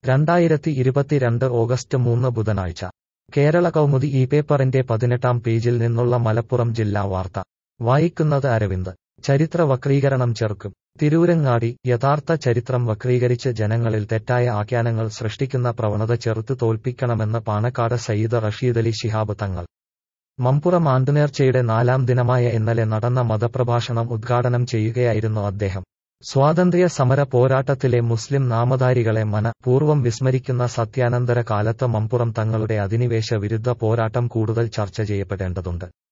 രണ്ടായിരത്തി ഇരുപത്തിരണ്ട് ഓഗസ്റ്റ് മൂന്ന് ബുധനാഴ്ച കേരള കൗമുദി ഈ പേപ്പറിന്റെ പതിനെട്ടാം പേജിൽ നിന്നുള്ള മലപ്പുറം ജില്ലാ വാർത്ത വായിക്കുന്നത് അരവിന്ദ് ചരിത്ര വക്രീകരണം ചെറുക്കും തിരൂരങ്ങാടി യഥാർത്ഥ ചരിത്രം വക്രീകരിച്ച് ജനങ്ങളിൽ തെറ്റായ ആഖ്യാനങ്ങൾ സൃഷ്ടിക്കുന്ന പ്രവണത ചെറുത്ത് തോൽപ്പിക്കണമെന്ന് പാണക്കാട് സയ്യിദ് റഷീദലി ശിഹാബ് തങ്ങൾ മമ്പുറം ആണ്ടുനേർച്ചയുടെ നാലാം ദിനമായ ഇന്നലെ നടന്ന മതപ്രഭാഷണം ഉദ്ഘാടനം ചെയ്യുകയായിരുന്നു അദ്ദേഹം സ്വാതന്ത്ര്യ സമര പോരാട്ടത്തിലെ മുസ്ലിം നാമധാരികളെ മന പൂർവ്വം വിസ്മരിക്കുന്ന സത്യാനന്തര കാലത്ത് മമ്പുറം തങ്ങളുടെ അധിനിവേശ വിരുദ്ധ പോരാട്ടം കൂടുതൽ ചർച്ച ചെയ്യപ്പെടേണ്ടതുണ്ട്